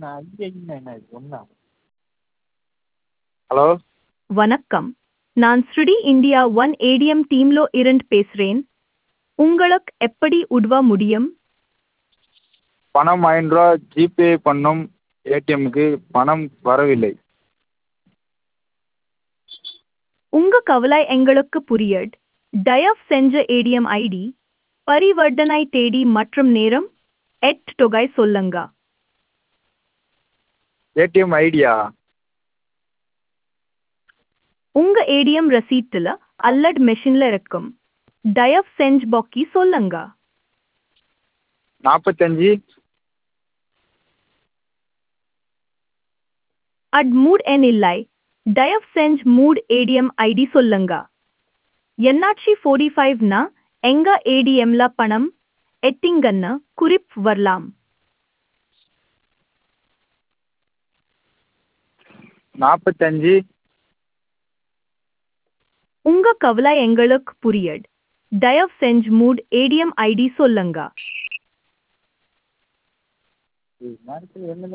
hello வணக்கம் நான் ஸ்ருடி இந்தியா ஒன் ஏடிஎம் டீம்லோ இருந்து பேசுறேன் உங்களுக்கு எப்படி உதவ முடியும் பணம் ஐநூறுரூவா ஜிபே பண்ணோம் ஏடிஎம்முக்கு பணம் வரவில்லை உங்க கவலை எங்களுக்கு புரியுது தயவு செஞ்ச ஏடிஎம் ஐடி பரிவர்த்தனை தேதி மற்றும் நேரம் எட் தொகை சொல்லுங்க ஏடிஎம் ஐடியா உங்க ஏடிஎம் ரசீட்டுல அல்லட் மெஷின்ல இருக்கும் தயவு செஞ்சு பாக்கி சொல்லுங்க நாற்பத்தஞ்சி அட் மூட் என் இல்லை தயவு செஞ்சு மூட் ஏடிஎம் ஐடி சொல்லுங்க என்னாச்சி ஃபோர்ட்டி ஃபைவ்னா எங்க ஏடிஎம்ல பணம் எட்டிங்கன்னு குறிப்பு வரலாம் நாற்பத்தஞ்சி உங்க கவலை எங்களுக்கு புரியுது தயவு செஞ்சு மூட் ஏடிஎம் ஐடி சொல்லுங்க